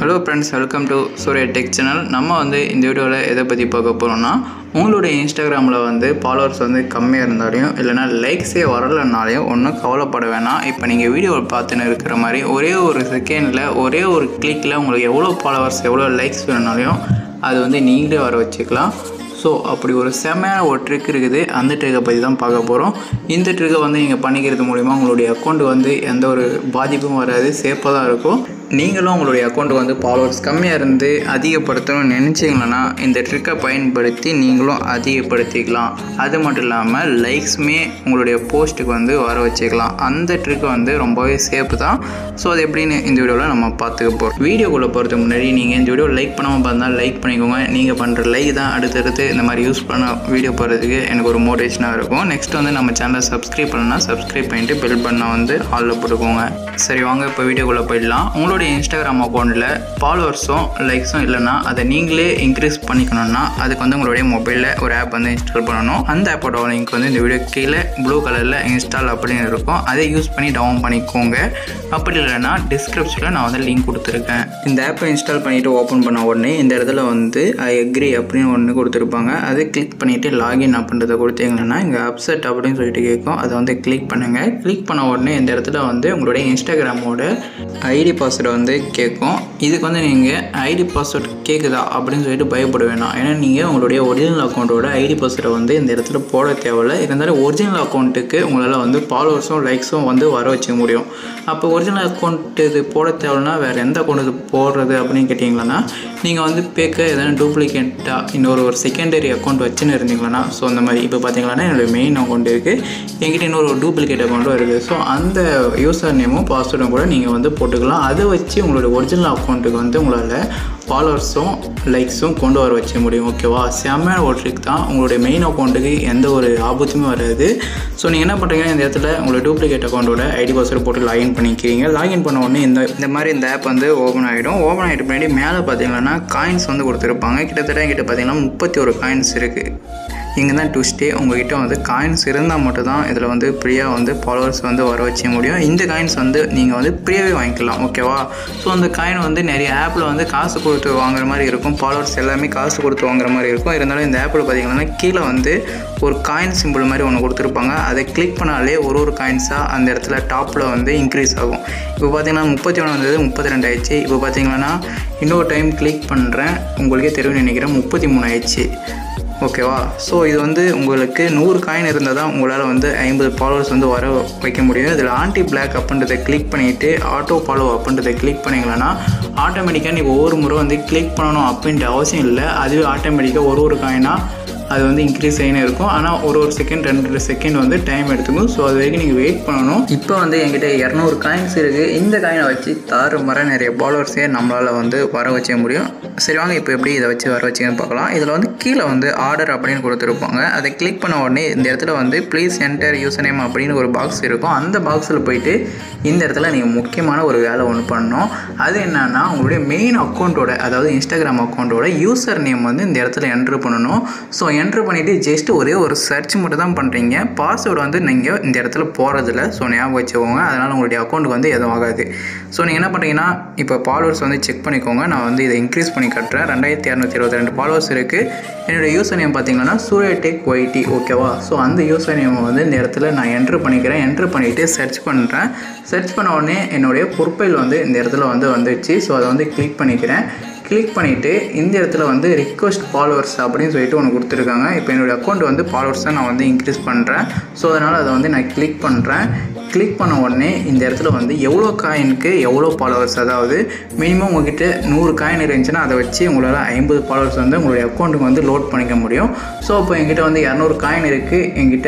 hello friends welcome to Surya tech channel நம்ம வந்து இந்த வீடியோவில் எதை பற்றி பார்க்க போகிறோம்னா உங்களுடைய இன்ஸ்டாகிராமில் வந்து ஃபாலோவர்ஸ் வந்து கம்மியாக இருந்தாலையும் இல்லைனா லைக்ஸே வரலைனாலையும் ஒன்றும் கவலைப்பட வேணாம் இப்போ நீங்கள் வீடியோ பார்த்துன்னு இருக்கிற மாதிரி ஒரே ஒரு செகண்டில் ஒரே ஒரு கிளிக்கில் உங்களுக்கு எவ்வளோ ஃபாலோவர்ஸ் எவ்வளோ லைக்ஸ் வேணுனாலையும் அது வந்து நீங்களே வர வச்சுக்கலாம் ஸோ அப்படி ஒரு செம்மையான ஒரு ட்ரிக் இருக்குது அந்த ட்ரிக்கை பற்றி தான் பார்க்க போகிறோம் இந்த ட்ரிக்கை வந்து நீங்கள் பண்ணிக்கிறது மூலிமா உங்களுடைய அக்கௌண்ட் வந்து எந்த ஒரு பாதிப்பும் வராது சேஃபாக தான் இருக்கும் நீங்களும் உங்களுடைய அக்கௌண்ட்டுக்கு வந்து ஃபாலோவர்ஸ் கம்மியாக இருந்து அதிகப்படுத்தணும்னு நினச்சிங்கன்னா இந்த ட்ரிக்கை பயன்படுத்தி நீங்களும் அதிகப்படுத்திக்கலாம் அது மட்டும் இல்லாமல் லைக்ஸுமே உங்களுடைய போஸ்ட்டுக்கு வந்து வர வச்சுக்கலாம் அந்த ட்ரிக் வந்து ரொம்பவே சேஃப் தான் ஸோ அது எப்படின்னு இந்த வீடியோவில் நம்ம பார்த்துக்க போகிறோம் வீடியோக்குள்ளே போகிறதுக்கு முன்னாடி நீங்கள் இந்த வீடியோ லைக் பண்ணாமல் பார்த்தால் லைக் பண்ணிக்கோங்க நீங்கள் பண்ணுற லைக் தான் அடுத்தடுத்து இந்த மாதிரி யூஸ் பண்ண வீடியோ போகிறதுக்கு எனக்கு ஒரு மோட்டிவேஷனாக இருக்கும் நெக்ஸ்ட் வந்து நம்ம சேனலை சப்ஸ்கிரைப் பண்ணால் சப்ஸ்கிரைப் பண்ணிட்டு பெல் பண்ண வந்து ஆளில் போட்டுக்கோங்க சரி வாங்க இப்போ வீடியோக்குள்ளே போயிடலாம் உங்களுடைய இன்ஸ்டாகிராம் அக்கௌண்ட்டில் ஃபாலோவர்ஸும் லைக்ஸும் இல்லைன்னா அதை நீங்களே இன்க்ரீஸ் பண்ணிக்கணும்னா அதுக்கு வந்து உங்களுடைய மொபைலில் ஒரு ஆப் வந்து இன்ஸ்டால் பண்ணணும் அந்த ஆப்போட லிங்க் வந்து இந்த வீடியோ கீழே ப்ளூ கலரில் இன்ஸ்டால் அப்படின்னு இருக்கும் அதை யூஸ் பண்ணி டவுன் பண்ணிக்கோங்க அப்படி இல்லைன்னா டிஸ்கிரிப்ஷனில் நான் வந்து லிங்க் கொடுத்துருக்கேன் இந்த ஆப்பை இன்ஸ்டால் பண்ணிவிட்டு ஓப்பன் பண்ண உடனே இந்த இடத்துல வந்து ஐ அக்ரி அப்படின்னு ஒன்று கொடுத்துருப்பாங்க அதை கிளிக் பண்ணிவிட்டு லாகின் அப்படின்றத கொடுத்தீங்கன்னா இங்கே அப்செட் அப்படின்னு சொல்லிட்டு கேட்கும் அதை வந்து கிளிக் பண்ணுங்கள் கிளிக் பண்ண உடனே இந்த இடத்துல வந்து உங்களுடைய இன்ஸ்டாகிராமோட ஐடி பாஸ்வேர்டை வந்து கேட்கும் இதுக்கு வந்து நீங்கள் ஐடி பாஸ்வேர்ட் கேட்குதா அப்படின்னு சொல்லிட்டு பயப்பட வேணாம் ஏன்னா நீங்கள் உங்களுடைய ஒரிஜினல் அக்கௌண்ட்டோட ஐடி பாஸ்வேர்டை வந்து இந்த இடத்துல போட தேவையில்ல இருந்தாலும் ஒரிஜினல் அக்கௌண்ட்டுக்கு உங்களால் வந்து ஃபாலோவர்ஸும் லைக்ஸும் வந்து வர வச்சுக்க முடியும் அப்போ ஒரிஜினல் அக்கௌண்ட் இது போட தேவைன்னா வேறு எந்த அக்கௌண்ட் இது போடுறது அப்படின்னு கேட்டிங்கன்னா நீங்கள் வந்து பேக்க எதனா டூப்ளிகேட்டாக இன்னொரு ஒரு செகண்டரி அக்கௌண்ட் வச்சுன்னு இருந்தீங்களா ஸோ அந்த மாதிரி இப்போ பார்த்தீங்கன்னா என்னோடய மெயின் அக்கௌண்ட் இருக்குது என்கிட்ட இன்னொரு ஒரு டூப்ளிகேட் அக்கௌண்ட்டும் இருக்குது ஸோ அந்த யூசர் நேமும் பாஸ்வேர்டும் கூட நீங்கள் வந்து போட்டுக்கலாம் அதை வச்சு உங்களோட ஒரிஜினல் அக்கௌண்ட்டுக்கு வந்து உங்களால் ஃபாலோவர்ஸும் லைக்ஸும் கொண்டு வர வச்ச முடியும் ஓகேவா செம்மையான ஒரு ட்ரிக் தான் உங்களுடைய மெயின் அக்கௌண்ட்டுக்கு எந்த ஒரு ஆபத்துமே வராது ஸோ நீங்கள் என்ன பண்ணுறீங்கன்னா இந்த இடத்துல உங்களோட டூப்ளிகேட் அக்கௌண்ட்டோட ஐடி பாஸ்வேர்டு போட்டு லாகின் பண்ணிக்கிறீங்க லாகின் பண்ண உடனே இந்த இந்த மாதிரி இந்த ஆப் வந்து ஓப்பன் ஆகிடும் ஓப்பன் ஆகிட்டு பின்னாடி மேலே பார்த்தீங்கன்னா காயின்ஸ் வந்து கொடுத்துருப்பாங்க கிட்டத்தட்ட என்கிட்ட பார்த்தீங்கன்னா முப்பத்தி ஒரு காயின்ஸ் இருக்குது இங்கே தான் ட்விஸ்ட்டே உங்ககிட்ட வந்து காயின்ஸ் இருந்தால் மட்டும் தான் இதில் வந்து ஃப்ரீயாக வந்து ஃபாலோவர்ஸ் வந்து வர வச்ச முடியும் இந்த காயின்ஸ் வந்து நீங்கள் வந்து ஃப்ரீயாகவே வாங்கிக்கலாம் ஓகேவா ஸோ அந்த காயின் வந்து நிறைய ஆப்பில் வந்து காசு கொடுத்து வாங்குற மாதிரி இருக்கும் ஃபாலோவர்ஸ் எல்லாமே காசு கொடுத்து வாங்குற மாதிரி இருக்கும் இருந்தாலும் இந்த ஆப்பில் பார்த்தீங்கன்னா கீழே வந்து ஒரு காயின் சிம்பிள் மாதிரி ஒன்று கொடுத்துருப்பாங்க அதை கிளிக் பண்ணாலே ஒரு ஒரு காயின்ஸாக அந்த இடத்துல டாப்பில் வந்து இன்க்ரீஸ் ஆகும் இப்போ பார்த்தீங்கன்னா முப்பத்தி ஒன்று வந்தது முப்பத்தி ரெண்டு ஆயிடுச்சு இப்போ பார்த்தீங்கன்னா இன்னொரு டைம் கிளிக் பண்ணுறேன் உங்களுக்கே தெரியும் நினைக்கிறேன் முப்பத்தி மூணு ஆயிடுச்சு ஓகேவா ஸோ இது வந்து உங்களுக்கு நூறு காயின் இருந்தால் தான் உங்களால் வந்து ஐம்பது ஃபாலோவர்ஸ் வந்து வர வைக்க முடியும் இதில் ஆன்டி பிளாக் அப்படின்றத கிளிக் பண்ணிவிட்டு ஆட்டோ ஃபாலோ அப்படின்றத கிளிக் பண்ணிங்களன்னா ஆட்டோமேட்டிக்காக நீங்கள் ஒவ்வொரு முறை வந்து கிளிக் பண்ணணும் அப்படின்ற அவசியம் இல்லை அதுவே ஆட்டோமேட்டிக்காக ஒரு ஒரு காயினாக அது வந்து இன்க்ரீஸ் ஆகினே இருக்கும் ஆனால் ஒரு ஒரு செகண்ட் ரெண்டு செகண்ட் வந்து டைம் எடுத்துக்கும் ஸோ அது வரைக்கும் நீங்கள் வெயிட் பண்ணணும் இப்போ வந்து என்கிட்ட இரநூறு காயின்ஸ் இருக்குது இந்த காயினை வச்சு தாறு மர நிறைய ஃபாலோவர்ஸே நம்மளால் வந்து வர வச்ச முடியும் சரி வாங்க இப்போ எப்படி இதை வச்சு வர வச்சுன்னு பார்க்கலாம் இதில் வந்து கீழே வந்து ஆர்டர் அப்படின்னு கொடுத்துருப்பாங்க அதை கிளிக் பண்ண உடனே இந்த இடத்துல வந்து ப்ளீஸ் என்டர் யூசர் நேம் அப்படின்னு ஒரு பாக்ஸ் இருக்கும் அந்த பாக்ஸில் போயிட்டு இந்த இடத்துல நீங்கள் முக்கியமான ஒரு வேலை ஒன்று பண்ணணும் அது என்னன்னா உங்களுடைய மெயின் அக்கௌண்ட்டோட அதாவது இன்ஸ்டாகிராம் அக்கௌண்ட்டோட யூசர் நேம் வந்து இந்த இடத்துல என்ட்ரு பண்ணணும் ஸோ என்ட்ரு பண்ணிவிட்டு ஜஸ்ட் ஒரே ஒரு சர்ச் மட்டும் தான் பண்ணுறீங்க பாஸ்வேர்டு வந்து நீங்கள் இந்த இடத்துல போகிறதில்ல ஸோ ஞாபகம் வச்சுக்கோங்க அதனால் உங்களுடைய அக்கௌண்ட்டுக்கு வந்து எதுவும் ஆகாது ஸோ நீங்கள் என்ன பண்ணுறீங்கன்னா இப்போ ஃபாலோவர்ஸ் வந்து செக் பண்ணிக்கோங்க நான் வந்து இதை இன்க்ரீஸ் பண்ணி கட்டுறேன் ரெண்டாயிரத்தி இரநூத்தி இருபத்தி ரெண்டு ஃபாலோவர்ஸ் இருக்குது என்னோடய யூசர் நேம் பார்த்தீங்கன்னா சூர்யா டெக் ஒய்டி ஓகேவா ஸோ அந்த யூசர் நேம் வந்து இந்த இடத்துல நான் என்ட்ரு பண்ணிக்கிறேன் என்ட்ரு பண்ணிவிட்டு சர்ச் பண்ணுறேன் சர்ச் பண்ண உடனே என்னுடைய ப்ரொஃபைல் வந்து இந்த இடத்துல வந்து வந்துடுச்சு ஸோ அதை வந்து கிளிக் பண்ணிக்கிறேன் கிளிக் பண்ணிவிட்டு இந்த இடத்துல வந்து ரிக்வஸ்ட் ஃபாலோவர்ஸ் அப்படின்னு சொல்லிட்டு ஒன்று கொடுத்துருக்காங்க இப்போ என்னுடைய அக்கௌண்ட் வந்து ஃபாலோவர்ஸை நான் வந்து இன்க்ரீஸ் பண்ணுறேன் ஸோ அதனால் அதை வந்து நான் கிளிக் பண்ணுறேன் கிளிக் பண்ண உடனே இந்த இடத்துல வந்து எவ்வளோ காயினுக்கு எவ்வளோ ஃபாலோவர்ஸ் அதாவது மினிமம் உங்ககிட்ட நூறு காயின் இருந்துச்சுன்னா அதை வச்சு உங்களால் ஐம்பது ஃபாலோவர்ஸ் வந்து உங்களுடைய அக்கௌண்ட்டுக்கு வந்து லோட் பண்ணிக்க முடியும் ஸோ இப்போ என்கிட்ட வந்து இரநூறு காயின் இருக்குது என்கிட்ட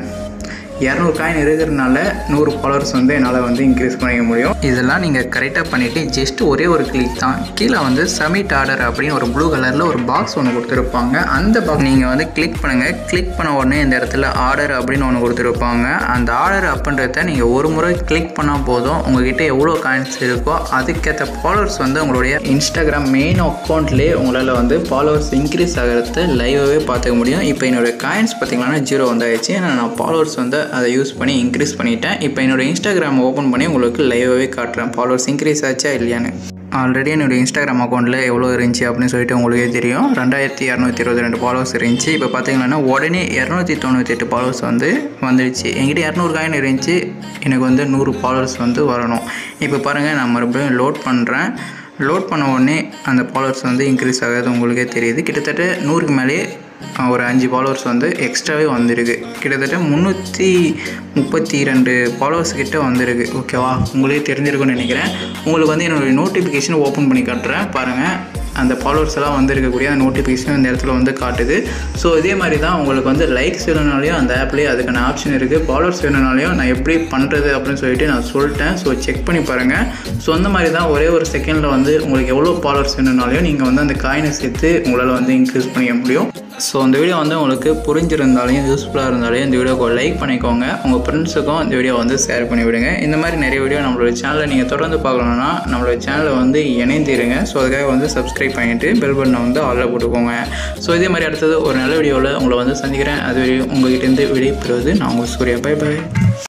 இரநூறு காயின் இருக்கிறதுனால நூறு ஃபாலோவர்ஸ் வந்து என்னால் வந்து இன்க்ரீஸ் பண்ணிக்க முடியும் இதெல்லாம் நீங்கள் கரெக்டாக பண்ணிவிட்டு ஜஸ்ட் ஒரே ஒரு கிளிக் தான் கீழே வந்து சப்மிட் ஆர்டர் அப்படின்னு ஒரு ப்ளூ கலரில் ஒரு பாக்ஸ் ஒன்று கொடுத்துருப்பாங்க அந்த பாக்ஸ் நீங்கள் வந்து கிளிக் பண்ணுங்கள் கிளிக் பண்ண உடனே இந்த இடத்துல ஆர்டர் அப்படின்னு ஒன்று கொடுத்துருப்பாங்க அந்த ஆர்டர் அப்படின்றத நீங்கள் ஒரு முறை கிளிக் பண்ணால் போதும் உங்ககிட்ட எவ்வளோ காயின்ஸ் இருக்கோ அதுக்கேற்ற ஃபாலோவர்ஸ் வந்து உங்களுடைய இன்ஸ்டாகிராம் மெயின் அக்கௌண்ட்லேயே உங்களால் வந்து ஃபாலோவர்ஸ் இன்க்ரீஸ் ஆகிறத லைவாகவே பார்த்துக்க முடியும் இப்போ என்னோடய காயின்ஸ் பார்த்தீங்கன்னா ஜீரோ வந்தாயிடுச்சு ஏன்னா நான் ஃபாலோவர்ஸ் வந்து அதை யூஸ் பண்ணி இன்க்ரீஸ் பண்ணிட்டேன் இப்போ என்னோட இன்ஸ்டாகிராம் ஓப்பன் பண்ணி உங்களுக்கு லைவாகவே காட்டுறேன் ஃபாலோவர்ஸ் இன்க்ரீஸ் ஆச்சா இல்லையான்னு ஆல்ரெடி என்னோடய இன்ஸ்டாகிராம் அக்கௌண்ட்டில் எவ்வளோ இருந்துச்சு அப்படின்னு சொல்லிட்டு உங்களுக்கே தெரியும் ரெண்டாயிரத்தி இரநூத்தி இருபத்தி ரெண்டு ஃபாலோவர்ஸ் இருந்துச்சு இப்போ பார்த்தீங்கன்னா உடனே இரநூத்தி தொண்ணூற்றி எட்டு ஃபாலோவர்ஸ் வந்து வந்துடுச்சு என்கிட்ட இரநூறு காயின் இருந்துச்சு எனக்கு வந்து நூறு ஃபாலோவர்ஸ் வந்து வரணும் இப்போ பாருங்கள் நான் மறுபடியும் லோட் பண்ணுறேன் லோட் பண்ண உடனே அந்த ஃபாலோவர்ஸ் வந்து இன்க்ரீஸ் ஆகாது உங்களுக்கே தெரியுது கிட்டத்தட்ட நூறுக்கு மேலேயே ஒரு அஞ்சு ஃபாலோவர்ஸ் வந்து எக்ஸ்ட்ராவே வந்திருக்கு கிட்டத்தட்ட முந்நூற்றி முப்பத்தி ரெண்டு ஃபாலோவர்ஸ் கிட்ட வந்திருக்கு ஓகேவா உங்களுக்கே தெரிஞ்சிருக்கும்னு நினைக்கிறேன் உங்களுக்கு வந்து என்னுடைய நோட்டிஃபிகேஷன் ஓப்பன் பண்ணி காட்டுறேன் பாருங்கள் அந்த ஃபாலோவர்ஸ் எல்லாம் வந்திருக்கக்கூடிய அந்த நோட்டிஃபிகேஷன் இந்த இடத்துல வந்து காட்டுது ஸோ இதே மாதிரி தான் உங்களுக்கு வந்து லைக்ஸ் வேணும்னாலையும் அந்த ஆப்லேயே அதுக்கான ஆப்ஷன் இருக்குது ஃபாலோவர்ஸ் வேணும்னாலையும் நான் எப்படி பண்ணுறது அப்படின்னு சொல்லிட்டு நான் சொல்லிட்டேன் ஸோ செக் பண்ணி பாருங்கள் ஸோ அந்த மாதிரி தான் ஒரே ஒரு செகண்டில் வந்து உங்களுக்கு எவ்வளோ ஃபாலோவர்ஸ் வேணும்னாலையும் நீங்கள் வந்து அந்த காயினை சேர்த்து உங்களால் வந்து இன்க்ரீஸ் பண்ணிக்க முடியும் ஸோ இந்த வீடியோ வந்து உங்களுக்கு புரிஞ்சிருந்தாலையும் யூஸ்ஃபுல்லாக இருந்தாலையும் இந்த வீடியோக்கு லைக் பண்ணிக்கோங்க உங்கள் ஃப்ரெண்ட்ஸுக்கும் இந்த வீடியோ வந்து ஷேர் பண்ணி விடுங்க இந்த மாதிரி நிறைய வீடியோ நம்மளோட சேனலில் நீங்கள் தொடர்ந்து பார்க்கணுன்னா நம்மளோட சேனலை வந்து இணைந்திருங்க ஸோ அதுக்காக வந்து சப்ஸ்கிரைப் பண்ணிவிட்டு பெல் பட்டனை வந்து ஆளில் போட்டுக்கோங்க ஸோ இதே மாதிரி அடுத்தது ஒரு நல்ல வீடியோவில் உங்களை வந்து சந்திக்கிறேன் அது வரையும் உங்கள்கிட்டருந்து விடை பெறுவது நான் உங்கள் சூர்யா பை பை